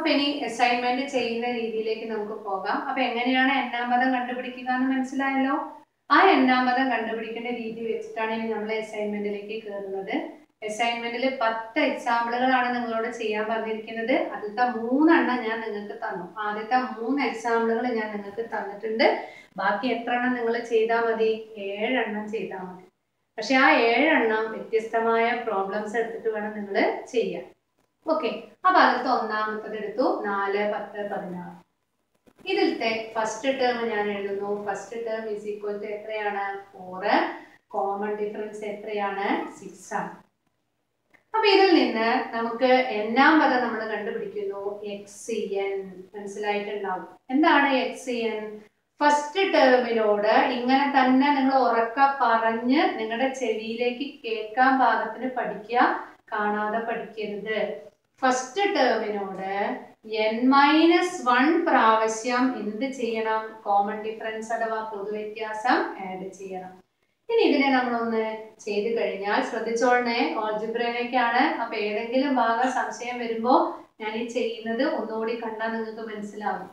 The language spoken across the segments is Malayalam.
അപ്പൊ ഇനി അസൈൻമെന്റ് ചെയ്യുന്ന രീതിയിലേക്ക് നമുക്ക് പോകാം അപ്പൊ എങ്ങനെയാണ് എണ്ണാം പദം കണ്ടുപിടിക്കുക എന്ന് മനസ്സിലായല്ലോ ആ എണ്ണാം പദം കണ്ടുപിടിക്കേണ്ട രീതി വെച്ചിട്ടാണ് ഇനി നമ്മൾ അസൈൻമെന്റിലേക്ക് കയറുന്നത് അസൈൻമെന്റിൽ പത്ത് എക്സാമ്പിളുകളാണ് നിങ്ങളോട് ചെയ്യാൻ പറഞ്ഞിരിക്കുന്നത് ആദ്യത്തെ മൂന്നെണ്ണം ഞാൻ നിങ്ങൾക്ക് തന്നു ആദ്യത്തെ മൂന്ന് എക്സാമ്പിളുകൾ ഞാൻ നിങ്ങൾക്ക് തന്നിട്ടുണ്ട് ബാക്കി എത്ര എണ്ണം നിങ്ങൾ ചെയ്താൽ മതി ഏഴെണ്ണം ചെയ്താൽ മതി പക്ഷെ ആ ഏഴെണ്ണം വ്യത്യസ്തമായ പ്രോബ്ലംസ് എടുത്തിട്ട് വേണം നിങ്ങൾ ചെയ്യാൻ ഓക്കെ അപ്പൊ അതിലത്തെ ഒന്നാമത്തത് എടുത്തു നാല് പത്ത് പതിനാറ് ഇതിലത്തെ ഫസ്റ്റ് ടേം ഞാൻ എഴുതുന്നു first term is equal to എത്രയാണ് ഫോറ് കോമൺ ഡിഫറൻസ് എത്രയാണ് സിക്സ് ആണ് അപ്പൊ ഇതിൽ നിന്ന് നമുക്ക് എന്നാം പദം നമ്മൾ കണ്ടുപിടിക്കുന്നു എക്സ് എൻ മനസ്സിലായിട്ടുണ്ടാവും എന്താണ് എക്സ് എൻ ഫസ്റ്റ് ടേമിനോട് ഇങ്ങനെ തന്നെ നിങ്ങൾ ഉറക്ക പറഞ്ഞ് നിങ്ങളുടെ ചെവിയിലേക്ക് കേൾക്കാൻ പാകത്തിന് പഠിക്കുക കാണാതെ പഠിക്കരുത് ഫസ്റ്റ് ടേമിനോട് എൻ മൈനസ് വൺ പ്രാവശ്യം എന്ത് ചെയ്യണം കോമൺ ഡിഫറൻസ് അഥവാ പൊതുവ്യത്യാസം ആഡ് ചെയ്യണം ഇനി ഇതിനെ നമ്മളൊന്ന് ചെയ്തു കഴിഞ്ഞാൽ ശ്രദ്ധിച്ചോളണേ ഓൾജിബ്രയിലേക്കാണ് അപ്പൊ ഏതെങ്കിലും ഭാഗം സംശയം വരുമ്പോ ഞാൻ ഈ ചെയ്യുന്നത് ഒന്നുകൂടി കണ്ടാൽ നിങ്ങൾക്ക് മനസ്സിലാവും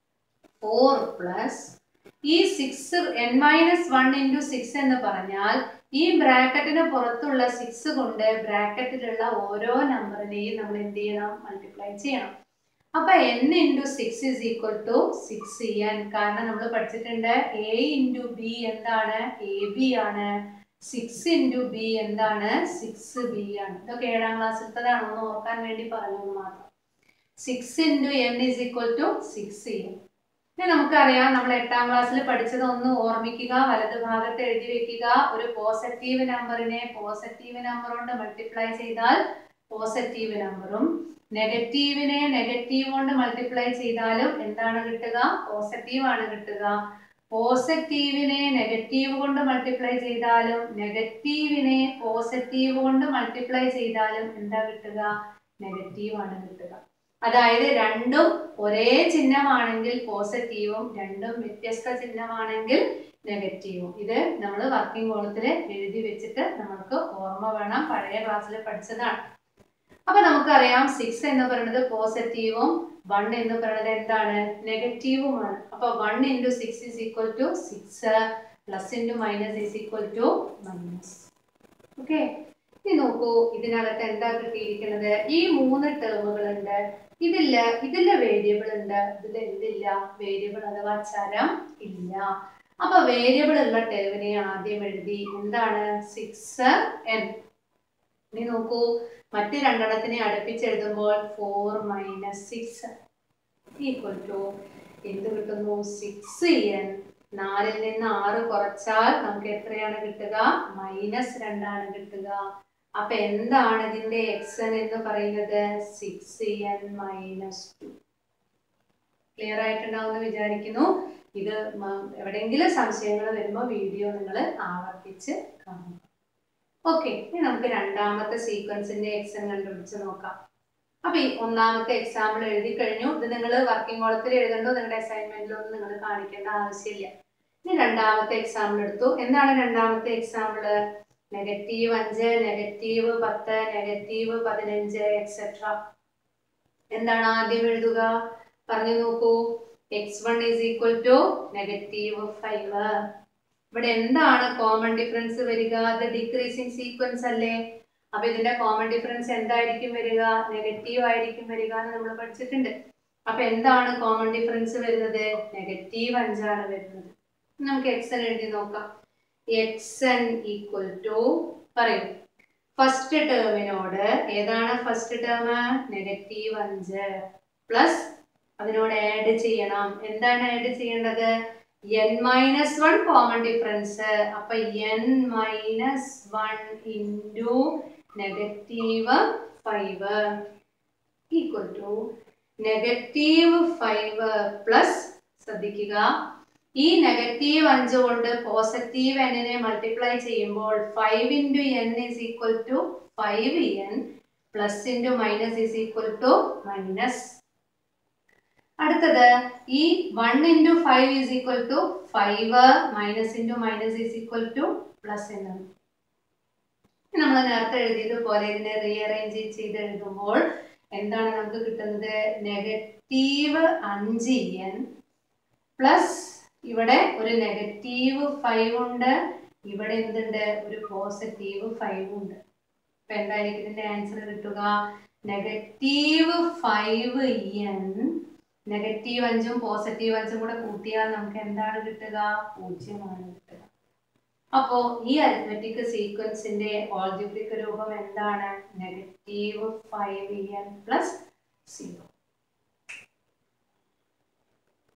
ഫോർ പ്ലസ് ഈ six N minus one into six എന്ന് പറഞ്ഞാൽ ഈ ബ്രാക്കറ്റിന് പുറത്തുള്ള സിക്സ് കൊണ്ട് ബ്രാക്കറ്റിലുള്ള ഓരോ നമ്പറിനെയും നമ്മൾ എന്ത് ചെയ്യണം മൾട്ടിപ്ലൈ ചെയ്യണം അപ്പൊ N into six is equal to six N കാരണം നമ്മൾ പഠിച്ചിട്ടുണ്ട് എ ഇൻറ്റു ബി എന്താണ് എ ബി ആണ് സിക്സ് ഇൻറ്റു ബി എന്താണ് സിക്സ് ബി ആണ് ഇതൊക്കെ ഏഴാം ക്ലാസ്സിലത്തതാണ് ഒന്ന് ഓർക്കാൻ വേണ്ടി പറഞ്ഞു മാത്രം six into N is equal to six N ഇനി നമുക്കറിയാം നമ്മൾ എട്ടാം ക്ലാസ്സിൽ പഠിച്ചത് ഒന്ന് ഓർമ്മിക്കുക വലത് ഭാഗത്ത് എഴുതി വെക്കുക ഒരു പോസിറ്റീവ് നമ്പറിനെ പോസിറ്റീവ് നമ്പർ കൊണ്ട് മൾട്ടിപ്ലൈ ചെയ്താൽ പോസിറ്റീവ് നമ്പറും നെഗറ്റീവിനെ നെഗറ്റീവ് കൊണ്ട് മൾട്ടിപ്ലൈ ചെയ്താലും എന്താണ് കിട്ടുക പോസിറ്റീവ് ആണ് കിട്ടുക പോസിറ്റീവിനെ നെഗറ്റീവ് കൊണ്ട് മൾട്ടിപ്ലൈ ചെയ്താലും നെഗറ്റീവിനെ പോസിറ്റീവ് കൊണ്ട് മൾട്ടിപ്ലൈ ചെയ്താലും എന്താ കിട്ടുക നെഗറ്റീവ് ആണ് കിട്ടുക അതായത് രണ്ടും ഒരേ ചിഹ്നമാണെങ്കിൽ പോസിറ്റീവും രണ്ടും വ്യത്യസ്ത ചിഹ്നമാണെങ്കിൽ നെഗറ്റീവും ഇത് നമ്മൾ വർക്കിംഗ് കോളത്തിൽ എഴുതി വെച്ചിട്ട് നമുക്ക് ഓർമ്മ വേണം പഴയ ക്ലാസ്സിൽ പഠിച്ചതാണ് അപ്പൊ നമുക്കറിയാം സിക്സ് എന്ന് പറയുന്നത് പോസിറ്റീവും വൺ എന്ന് പറയുന്നത് എന്താണ് നെഗറ്റീവുമാണ് അപ്പൊ one into six is equal to six plus into minus is equal to minus okay ഇനി നോക്കൂ ഇതിനകത്ത് എന്താ കിട്ടിയിരിക്കുന്നത് ഈ മൂന്ന് ടേമുകളുണ്ട് ഇതില്ല ഇതില്ല വേരിയബിൾ ഉണ്ട് ഇതിൽ എന്തില്ല വേരിയബിൾ അഥവാ ചരം ഇല്ല അപ്പൊ വേരിയബിൾ ഉള്ള ടേമിനെ ആദ്യം എഴുതി എന്താണ് സിക്സ് എൻ ഇനി നോക്കൂ മറ്റ് രണ്ടെണ്ണത്തിനെ അടുപ്പിച്ചെഴുതുമ്പോൾ four minus six equal to എന്ത് കിട്ടുന്നു സിക്സ് എൻ നാലിൽ നിന്ന് ആറ് കുറച്ചാൽ നമുക്ക് എത്രയാണ് കിട്ടുക മൈനസ് രണ്ടാണ് കിട്ടുക അപ്പൊ എന്താണ് ഇതിന്റെ എക്സ് എൻ എന്ന് പറയുന്നത് six N minus two clear ആയിട്ടുണ്ടാവുമെന്ന് വിചാരിക്കുന്നു ഇത് മ- എവിടെയെങ്കിലും സംശയങ്ങൾ വരുമ്പോൾ വീഡിയോ നിങ്ങൾ ആവർത്തിച്ച് കാണുക ഓക്കെ ഇനി നമുക്ക് രണ്ടാമത്തെ സീക്വൻസിന്റെ എക്സ് എൻ കണ്ടുപിടിച്ച് നോക്കാം അപ്പൊ ഈ ഒന്നാമത്തെ എക്സാമ്പിൾ എഴുതി കഴിഞ്ഞു ഇത് നിങ്ങൾ വർക്കിംഗ് കോളത്തിൽ എഴുതണ്ടോ നിങ്ങളുടെ അസൈൻമെന്റിലൊന്നും നിങ്ങൾ കാണിക്കേണ്ട ആവശ്യമില്ല ഇനി രണ്ടാമത്തെ എക്സാമ്പിൾ എടുത്തു എന്താണ് രണ്ടാമത്തെ എക്സാമ്പിള് നെഗറ്റീവ് അഞ്ച് നെഗറ്റീവ് പത്ത് നെഗറ്റീവ് പതിനഞ്ച് എക്സെട്ര എന്താണ് ആദ്യം എഴുതുക പറഞ്ഞു നോക്കൂ X one is equal to negative five ഇവിടെ എന്താണ് കോമൺ ഡിഫറൻസ് വരിക അത് ഡിക്രീസിങ് സീക്വൻസ് അല്ലേ അപ്പൊ ഇതിന്റെ കോമൺ ഡിഫറൻസ് എന്തായിരിക്കും വരിക നെഗറ്റീവ് ആയിരിക്കും വരിക എന്ന് നമ്മൾ പഠിച്ചിട്ടുണ്ട് അപ്പൊ എന്താണ് കോമൺ ഡിഫറൻസ് വരുന്നത് നെഗറ്റീവ് അഞ്ചാണ് വരുന്നത് നമുക്ക് എക്സ് എൻ എഴുതി നോക്കാം എക്സ് എൻ ഈക്വൽ ടു പറയൂ ഫസ്റ്റ് ടേമിനോട് ഏതാണ് ഫസ്റ്റ് ടേം നെഗറ്റീവ് അഞ്ച് പ്ലസ് അതിനോട് ആഡ് ചെയ്യണം എന്താണ് ആഡ് ചെയ്യേണ്ടത് N minus one common difference അപ്പൊ N minus one into negative five equal to negative five plus ശ്രദ്ധിക്കുക ഈ നെഗറ്റീവ് അഞ്ച് കൊണ്ട് പോസിറ്റീവ് എന്നിനെ മൾട്ടിപ്ലൈ ചെയ്യുമ്പോൾ five into N is equal to five N plus into minus is equal to minus അടുത്തത് ഈ one into five is equal to five minus into minus is equal to plus എന്നാണ് നമ്മൾ നേരത്തെ എഴുതിയതുപോലെ ഇതിനെ റീഅറേഞ്ച് ചെയ്ത് എഴുതുമ്പോൾ എന്താണ് നമുക്ക് കിട്ടുന്നത് നെഗറ്റീവ് അഞ്ച് എൻ പ്ലസ് ഇവിടെ ഒരു നെഗറ്റീവ് ഫൈവ് ഉണ്ട് ഇവിടെ എന്തുണ്ട് ഒരു പോസിറ്റീവ് ഫൈവ് ഉണ്ട് അപ്പൊ എന്തായിരിക്കും ഇതിന്റെ ആൻസർ കിട്ടുക നെഗറ്റീവ് ഫൈവ് എൻ നെഗറ്റീവ് അഞ്ചും പോസിറ്റീവ് അഞ്ചും കൂടെ കൂട്ടിയാൽ നമുക്ക് എന്താണ് കിട്ടുക പൂജ്യമാണ് കിട്ടുക അപ്പോൾ ഈ അരിത്മെറ്റിക് സീക്വൻസിന്റെ ഓൾജിബ്രിക് രൂപം എന്താണ് negative five N plus zero